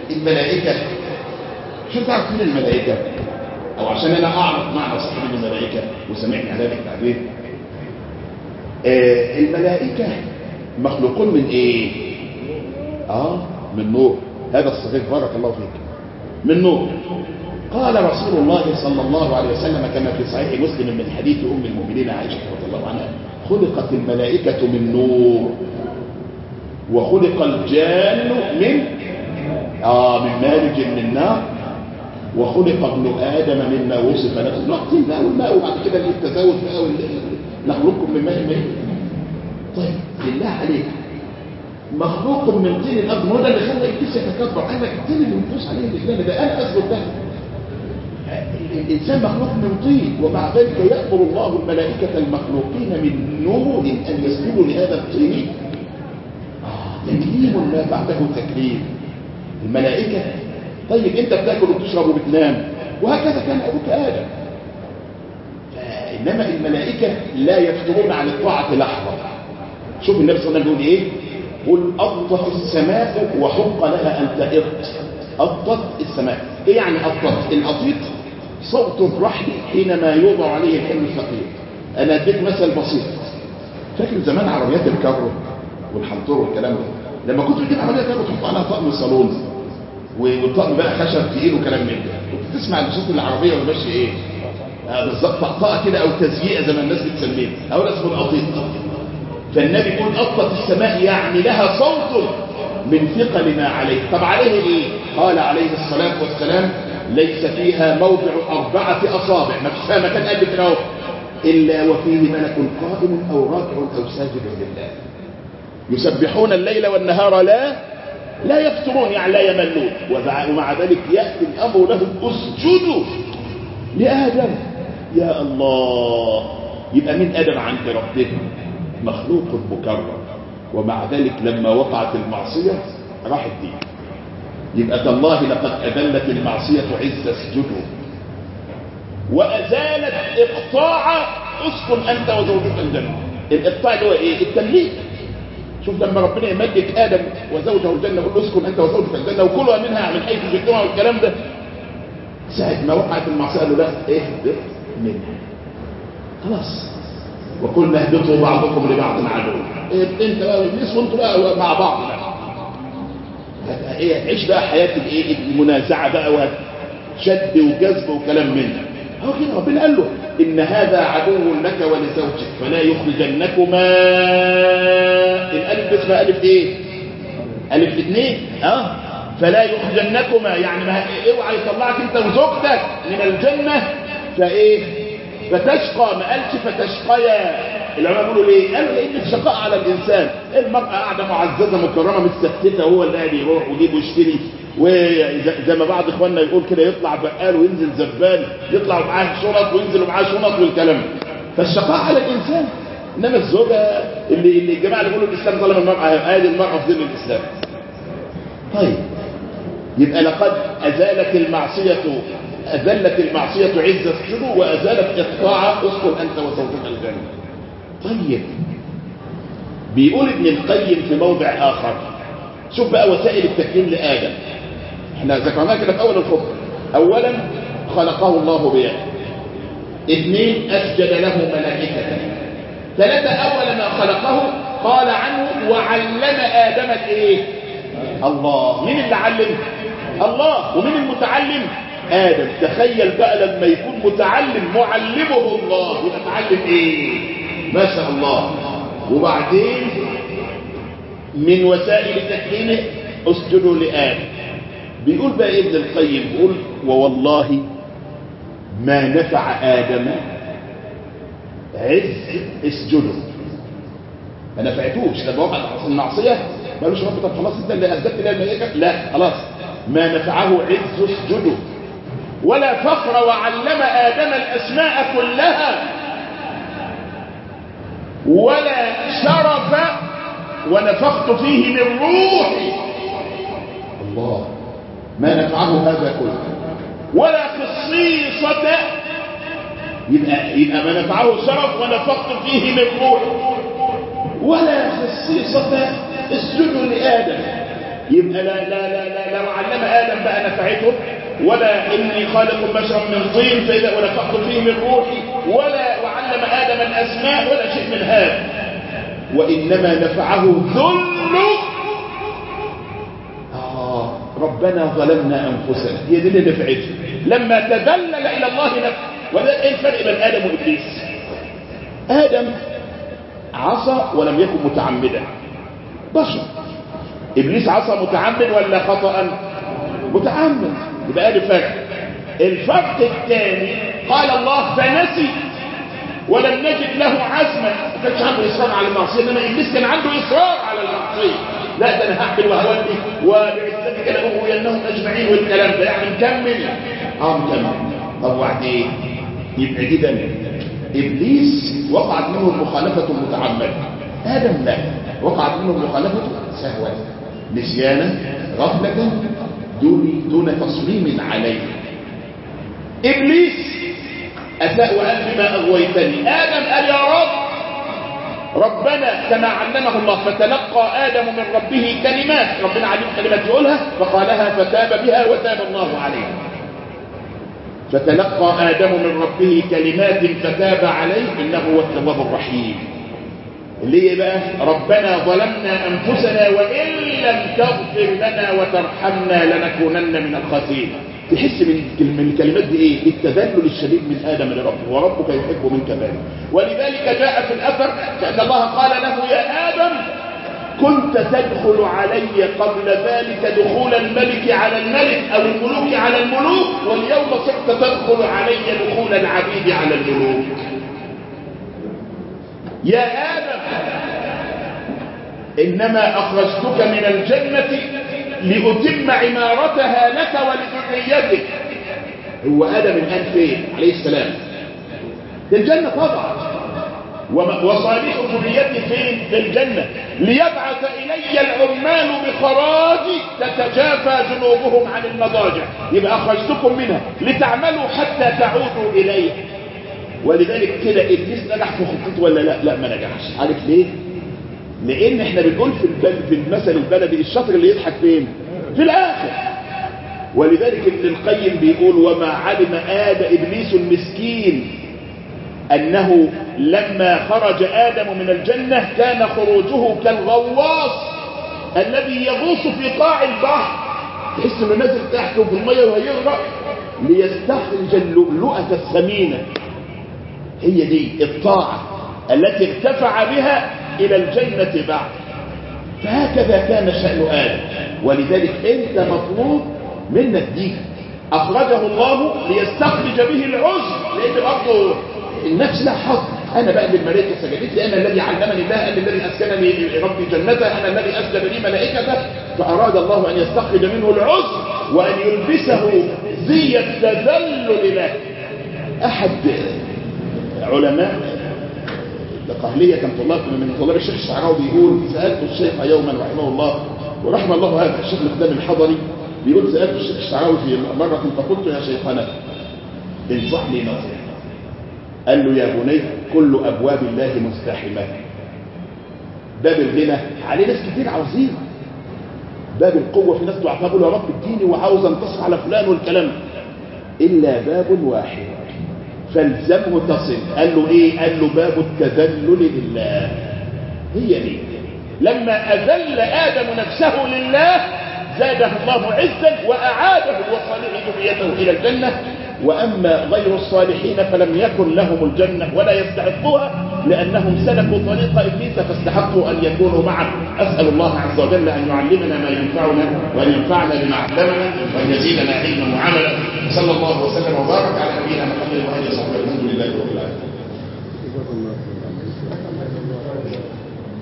الملائكة شو تعرف مين الملائكة او عشان انا اعرف معنى صح من الملائكة وسمعني على ذلك التعبير آه الملائكة مخلوقون من ايه اه من نور هذا الصحيح بارك الله فيك من نور قال رسول الله صلى الله عليه وسلم كما في صحيح مسلم من حديث ام المؤمنين عائشة رضي الله عنها خلقت الملائكة من نور وخلق الجان من آه من مارج من نار وخلق ابن آدم مما وصف نفسه نقطين بقى والماء وبعد كده التزاوج بقى نخلقكم من ماء ماء طيب بالله عليك مخلوق من طين الأرض هو ده اللي خلى إبليس يتكبر قال لك الطين اللي بنفوس عليه الإسلام ده أنا أثبت ده الإنسان مخلوق من طين ومع ذلك يأمر الله الملائكة المخلوقين من نور أن يسجدوا لهذا الطين آه تكريم ما بعده تكريم الملائكة طيب انت بتاكل وبتشرب وبتنام وهكذا كان ابوك ادم انما الملائكه لا يفترون عن الطاعه لحظه شوف النبي صلى الله عليه وسلم يقول ايه قل اطت السماء وحق لها ان تئط اطت السماء ايه يعني اطت الاطيط صوت الرحل حينما يوضع عليه الحمل الثقيل انا اديك مثل بسيط فاكر زمان عربيات الكارو والحنطور والكلام ده لما كنت بتجيب عربيه كارو تحط عليها طقم صالون والطقم بقى خشب تقيل وكلام من ده كنت تسمع الصوت العربيه ولا ماشي ايه آه بالظبط طقطقه كده او تزييقه زي ما الناس بتسميها او اسمه القطيط فالنبي يقول اطت السماء يعني لها صوت من ثقل ما عليه طب عليه ايه قال عليه الصلاه والسلام ليس فيها موضع اربعه اصابع ما فيش فيها مكان قد كده الا وفيه ملك قائم او راكع او ساجد لله يسبحون الليل والنهار لا لا يفترون يعني لا يملون ومع ذلك يأتي الأمر لهم اسجدوا لآدم يا الله يبقى من آدم عند ربنا مخلوق مكرم ومع ذلك لما وقعت المعصية راح الدين يبقى تالله لقد أذلت المعصية عز اسجدوا وأزالت إقطاع اسكن أنت وزوجك الجنة الإقطاع اللي هو إيه التمليك شوف لما ربنا يملك ادم وزوجه الجنه يقول له اسكن انت وزوجك الجنه وكلوا منها من حيث شئتما والكلام ده ساعه ما وقعت المعصيه قال له لا اهبط منها خلاص وقلنا اهبطوا بعضكم لبعض عدو انت بقى والابليس وانتوا بقى مع بعض بقى ايه عيش بقى حياه الايه المنازعه بقى وشد وجذب وكلام من ده هو كده ربنا قال له ان هذا عدو لك ولزوجك فلا يخرجنكما الالف اسمها الف ايه الف اثنين اه فلا يخرجنكما يعني ما اوعى يطلعك انت وزوجتك من الجنه فايه فتشقى ما قالش فتشقيا العلماء بيقولوا ليه قالوا لان الشقاء على الانسان المراه قاعده معززه مكرمه متستته هو اللي قاعد يروح ويجيب ويشتري وزي ما بعض اخواننا يقول كده يطلع بقال وينزل زبال يطلع معاه شنط وينزل معاه شنط والكلام فالشقاء على الانسان انما الزوجه اللي اللي الجماعه اللي بيقولوا الاسلام ظلم المراه هذه المراه في ظل الاسلام طيب يبقى لقد ازالت المعصيه أذلت المعصية عز السجود وأزالت إقطاع اسكن أنت وزوجك الجنة طيب بيقول ابن القيم في موضع آخر شوف بقى وسائل التكريم لآدم احنا ذكرناها كده في أول الخطبة أولا خلقه الله بيده اثنين أسجد له ملائكة ثلاثة أول ما خلقه قال عنه وعلم آدم الإيه الله مين اللي علم الله ومين المتعلم آدم تخيل بقى لما يكون متعلم معلمه الله يبقى تعلم ايه ما شاء الله وبعدين من وسائل تكريمه اسجدوا لآدم بيقول بقى ابن القيم بيقول ووالله ما نفع آدم عز اسجده ما نفعتوش لما وقع المعصية ما قالوش رب طب خلاص انت اللي هزت لي الملائكة لا خلاص ما نفعه عز اسجده ولا فخر وعلم آدم الأسماء كلها ولا شرف ونفخت فيه من روحي الله ما نفعه هذا كله ولا خصيصة يبقى, يبقى ما نفعه شرف ونفخت فيه من روحي ولا خصيصة اسجدوا لآدم يبقى لا لا لا لا لو علم ادم بقى نفعته ولا اني خالق بشرا من طين فاذا ونفخت فيه من روحي ولا وعلم ادم الاسماء ولا شيء من هذا وانما نفعه ذل آه ربنا ظلمنا انفسنا هي دي اللي نفعته لما تذلل الى الله نفسه وده ايه الفرق بين ادم وابليس ادم عصى ولم يكن متعمدا بشر ابليس عصى متعمد ولا خطا متعمد يبقى ادي فرق الفرق الثاني قال الله فنسي ولم نجد له عزما ما كانش عنده اصرار على المعصيه انما ابليس كان عنده اصرار على المعصيه لا ده انا هعمل وهودي وبعزتك لاغوينهم اجمعين والكلام ده يعني مكمل اه مكمل طب وبعدين يبقى كده ابليس وقعت منه المخالفه المتعمده ادم لا وقعت منه المخالفه سهوا نسيانا غفله دون دون تصميم عليه ابليس اساء وقال بما اغويتني ادم قال يا رب ربنا كما علمه الله فتلقى ادم من ربه كلمات ربنا علم كلمات يقولها فقالها فتاب بها وتاب الله عليه فتلقى آدم من ربه كلمات فتاب عليه إنه هو التواب الرحيم اللي هي بقى ربنا ظلمنا أنفسنا وإن لم تغفر لنا وترحمنا لنكونن من الخاسرين تحس من من الكلمات دي ايه التذلل الشديد من ادم لربه وربك يحب منك ذلك ولذلك جاء في الاثر كان الله قال له يا ادم كنت تدخل علي قبل ذلك دخول الملك على الملك او الملوك على الملوك واليوم صرت تدخل علي دخول العبيد على الملوك يا ادم انما اخرجتك من الجنه لاتم عمارتها لك ولذريتك هو ادم الان فين عليه السلام في الجنه طبعا وصالح ذريتي فين في الجنة ليبعث إلي العمال بخراجي تتجافى جنوبهم عن المضاجع يبقى أخرجتكم منها لتعملوا حتى تعودوا إلي ولذلك كده إبليس نجح في خطته ولا لا لا ما نجحش عارف ليه لأن احنا بنقول في البلد في المثل البلدي الشاطر اللي يضحك فين في الآخر ولذلك ابن القيم بيقول وما علم آد إبليس المسكين أنه لما خرج آدم من الجنة كان خروجه كالغواص الذي يغوص في قاع البحر تحس انه نازل تحته في الميه وهيغرق ليستخرج اللؤلؤة الثمينة هي دي الطاعة التي ارتفع بها إلى الجنة بعد فهكذا كان شأن آدم ولذلك أنت مطلوب منك دي أخرجه الله ليستخرج به العزر لأن برضه النفس لها حظ انا بقى للملائكه سجدت لي انا الذي علمني الله انا الذي اسكنني ربي جنته انا الذي اسجد لي ملائكته فاراد الله ان يستخرج منه العذر وان يلبسه زي التذلل له احد علماء القهلية كان طلاب من طلاب الشيخ الشعراوي بيقول سألت الشيخ يوما رحمه الله ورحم الله هذا الشيخ مقدام الحضري بيقول سألت الشيخ الشعراوي في مرة فقلت يا شيخنا انصحني نصيحة قال له يا بني كل أبواب الله مزدحمة باب الغنى عليه ناس كتير عاوزين باب القوة في ناس تعتبر يا رب اديني وعاوز انتصر على فلان والكلام إلا باب واحد فالزمه تصل قال له ايه قال له باب التذلل لله هي دي لما أذل آدم نفسه لله زاده الله عزا وأعاده وصالح ذريته إلى الجنة وأما غير الصالحين فلم يكن لهم الجنة ولا يستحقوها لأنهم سلكوا طريق إبليس فاستحقوا أن يكونوا معه أسأل الله عز وجل أن يعلمنا ما ينفعنا وأن ينفعنا بما علمنا وأن يزيدنا علما وعملا صلى الله وسلم وبارك على نبينا محمد وآله وصحبه الحمد لله رب العالمين